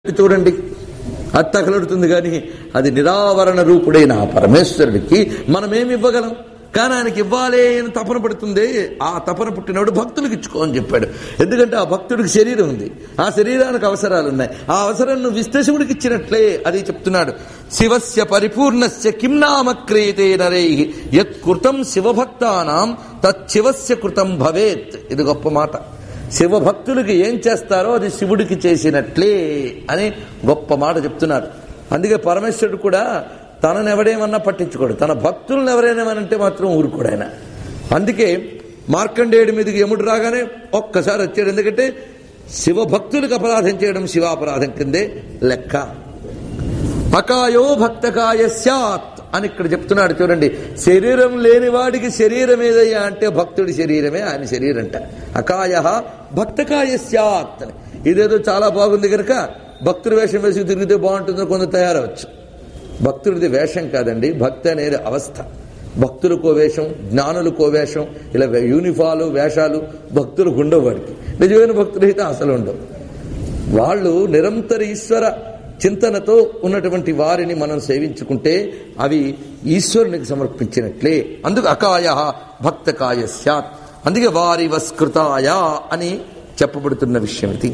చూడండి అది తగలడుతుంది కానీ అది నిరావరణ రూపుడైన ఆ పరమేశ్వరుడికి మనమేమి ఇవ్వగలం కానీ ఆయనకి ఇవ్వాలి అని తపన పడుతుంది ఆ తపన పుట్టినప్పుడు భక్తులకు ఇచ్చుకో అని చెప్పాడు ఎందుకంటే ఆ భక్తుడికి శరీరం ఉంది ఆ శరీరానికి అవసరాలు ఉన్నాయి ఆ అవసరం నువ్వు విశ్లేషకుడికి ఇచ్చినట్లే అది చెప్తున్నాడు శివస్య పరిపూర్ణస్య కిం నామ క్రియతే నరై యత్ కృతం శివభక్తానాం తచ్చివస్య కృతం భవేత్ ఇది గొప్ప మాట శివభక్తులకి ఏం చేస్తారో అది శివుడికి చేసినట్లే అని గొప్ప మాట చెప్తున్నారు అందుకే పరమేశ్వరుడు కూడా తనను ఎవడేమన్నా పట్టించుకోడు తన భక్తులను ఎవరైనామనంటే మాత్రం ఊరుకోడు ఆయన అందుకే మార్కండేయుడి మీదకి యముడు రాగానే ఒక్కసారి వచ్చాడు ఎందుకంటే శివభక్తులకు అపరాధం చేయడం శివాపరాధం కిందే లెక్క అకాయో భక్తకాయ స్యాత్ అని ఇక్కడ చెప్తున్నాడు చూడండి శరీరం లేని వాడికి శరీరం ఏదయ్యా అంటే భక్తుడి శరీరమే ఆయన శరీరం అంట అకాయ భక్తకాయ స్యాత్ అని ఇదేదో చాలా బాగుంది కనుక భక్తుడి వేషం వేసి తిరిగితే బాగుంటుందో కొంత తయారవచ్చు భక్తుడిది వేషం కాదండి భక్తి అనేది అవస్థ భక్తులకో వేషం జ్ఞానులకో వేషం ఇలా యూనిఫాలు వేషాలు భక్తులకు ఉండవు వాడికి నిజమైన భక్తులు అయితే అసలు ఉండవు వాళ్ళు నిరంతర ఈశ్వర చింతనతో ఉన్నటువంటి వారిని మనం సేవించుకుంటే అవి ఈశ్వరునికి సమర్పించినట్లే అందుకు అకాయ భక్తకాయ స్యాత్ అందుకే వారి వస్కృతాయ అని చెప్పబడుతున్న విషయం ఇది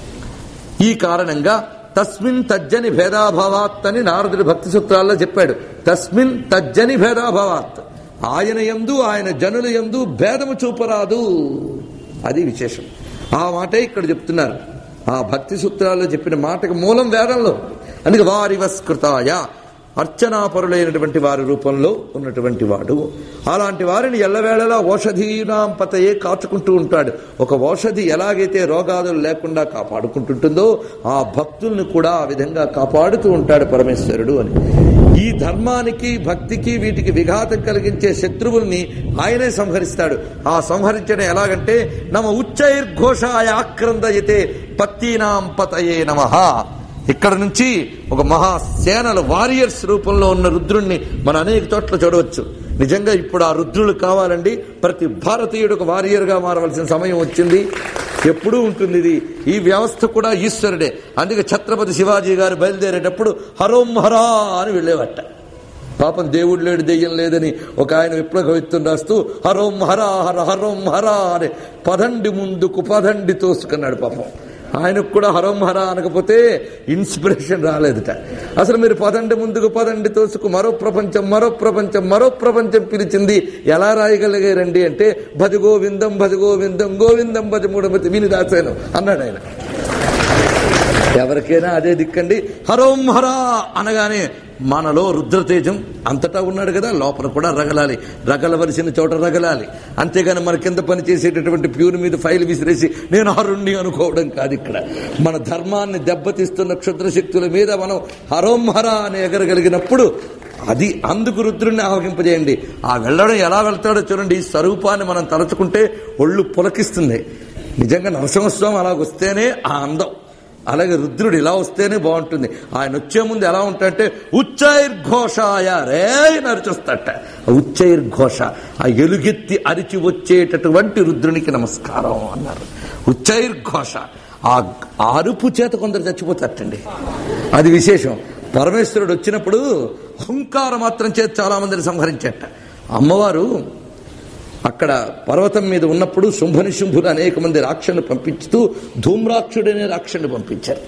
ఈ కారణంగా తస్మిన్ తజ్జని భేదాభావాత్ అని నారదుడి భక్తి సూత్రాల్లో చెప్పాడు తస్మిన్ తజ్జని భేదాభావాత్ ఆయన ఎందు ఆయన జనుల ఎందు భేదము చూపరాదు అది విశేషం ఆ మాటే ఇక్కడ చెప్తున్నారు ఆ భక్తి సూత్రాల్లో చెప్పిన మాటకు మూలం వేదంలో అందుకే వారి వస్కృతాయ అర్చనాపరులైనటువంటి వారి రూపంలో ఉన్నటువంటి వాడు అలాంటి వారిని ఎల్లవేళలా ఓషధీనాం పతయే కాచుకుంటూ ఉంటాడు ఒక ఓషధి ఎలాగైతే రోగాదులు లేకుండా కాపాడుకుంటుంటుందో ఆ భక్తుల్ని కూడా ఆ విధంగా కాపాడుతూ ఉంటాడు పరమేశ్వరుడు అని ఈ ధర్మానికి భక్తికి వీటికి విఘాతం కలిగించే శత్రువుల్ని ఆయనే సంహరిస్తాడు ఆ సంహరించడం ఎలాగంటే నమ ఉచ్చైర్ఘోషాయ ఆక్రందయతే పత్తీనాం పతయే నమః ఇక్కడ నుంచి ఒక మహాసేనల వారియర్స్ రూపంలో ఉన్న రుద్రుణ్ణి మన అనేక చోట్ల చూడవచ్చు నిజంగా ఇప్పుడు ఆ రుద్రులు కావాలండి ప్రతి భారతీయుడు ఒక వారియర్గా మారవలసిన సమయం వచ్చింది ఎప్పుడూ ఉంటుంది ఇది ఈ వ్యవస్థ కూడా ఈశ్వరుడే అందుకే ఛత్రపతి శివాజీ గారు బయలుదేరేటప్పుడు హరోం హరా అని వెళ్ళేవట పాపం దేవుడు లేడు దెయ్యం లేదని ఒక ఆయన విప్లవత్వం రాస్తూ హరోం హరా హర హరోం హరా అని పదండి ముందుకు పదండి తోసుకున్నాడు పాపం ఆయనకు కూడా హరం హర అనకపోతే ఇన్స్పిరేషన్ రాలేదుట అసలు మీరు పదండి ముందుకు పదండి తోసుకు మరో ప్రపంచం మరో ప్రపంచం మరో ప్రపంచం పిలిచింది ఎలా రాయగలిగారండి అంటే భజ గోవిందం భజ గోవిందం గోవిందం భజ మూడమతి విని దాచాను అన్నాడు ఆయన ఎవరికైనా అదే దిక్కండి హరోం హరా అనగానే మనలో రుద్రతేజం అంతటా ఉన్నాడు కదా లోపల కూడా రగలాలి రగలవలసిన చోట రగలాలి అంతేగాని మన కింద పని చేసేటటువంటి ప్యూర్ మీద ఫైల్ విసిరేసి నేను హరుణ్ణి అనుకోవడం కాదు ఇక్కడ మన ధర్మాన్ని దెబ్బతీస్తున్న క్షుద్ర శక్తుల మీద మనం హరోం హరా అని ఎగరగలిగినప్పుడు అది అందుకు రుద్రుణ్ణి ఆవహింపజేయండి ఆ వెళ్ళడం ఎలా వెళ్తాడో చూడండి ఈ స్వరూపాన్ని మనం తలచుకుంటే ఒళ్ళు పులకిస్తుంది నిజంగా నరసింహస్వామి అలాగొస్తేనే ఆ అందం అలాగే రుద్రుడు ఇలా వస్తేనే బాగుంటుంది ఆయన వచ్చే ముందు ఎలా ఉంటాడంటే ఉచ్చైర్ఘోషాయ రే నరిచొస్తట ఉచ్చైర్ఘోష ఆ ఎలుగెత్తి అరిచి వచ్చేటటువంటి రుద్రునికి నమస్కారం అన్నారు ఉచ్చైర్ఘోష ఆ ఆ అరుపు చేత కొందరు చచ్చిపోతారటండి అది విశేషం పరమేశ్వరుడు వచ్చినప్పుడు హుంకార మాత్రం చేత చాలా మందిని సంహరించట అమ్మవారు అక్కడ పర్వతం మీద ఉన్నప్పుడు శుంభనిశుంభులు అనేక మంది రాక్షను పంపించుతూ ధూమ్రాక్షుడు అనే రాక్షుని పంపించారు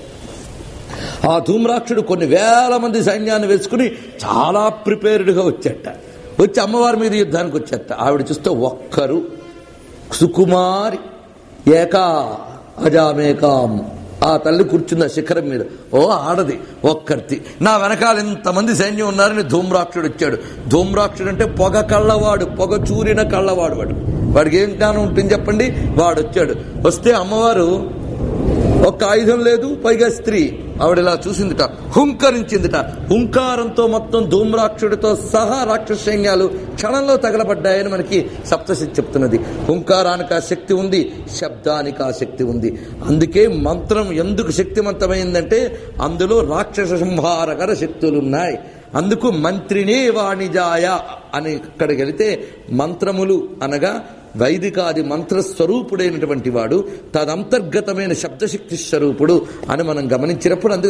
ఆ ధూమ్రాక్షుడు కొన్ని వేల మంది సైన్యాన్ని వేసుకుని చాలా ప్రిపేర్డ్గా వచ్చాట వచ్చి అమ్మవారి మీద యుద్ధానికి వచ్చాట ఆవిడ చూస్తే ఒక్కరు సుకుమారి ఏకా అజామేకాం ఆ తల్లి కూర్చున్న శిఖరం మీద ఓ ఆడది ఒక్కర్తి నా వెనకాల ఇంతమంది సైన్యం ఉన్నారని ధూమ్రాక్షుడు వచ్చాడు ధూమ్రాక్షుడు అంటే పొగ కళ్ళవాడు పొగ చూరిన కళ్ళవాడు వాడు వాడికి ఏం జ్ఞానం ఉంటుంది చెప్పండి వాడు వచ్చాడు వస్తే అమ్మవారు ఒక్క ఆయుధం లేదు పైగా స్త్రీ ఆవిడ ఇలా చూసిందిట హుంకరించిందిట హుంకారంతో మొత్తం ధూమ్రాక్షుడితో సహా రాక్షస సైన్యాలు క్షణంలో తగలబడ్డాయని మనకి సప్తశక్తి చెప్తున్నది హుంకారానికి ఆ శక్తి ఉంది శబ్దానికి ఆ శక్తి ఉంది అందుకే మంత్రం ఎందుకు శక్తివంతమైందంటే అందులో రాక్షస సంహారకర శక్తులున్నాయి అందుకు మంత్రినే వాణిజాయ అని ఇక్కడికి వెళితే మంత్రములు అనగా వైదికాది మంత్ర స్వరూపుడైనటువంటి వాడు తదంతర్గతమైన శబ్దశక్తి స్వరూపుడు అని మనం గమనించినప్పుడు అందుకు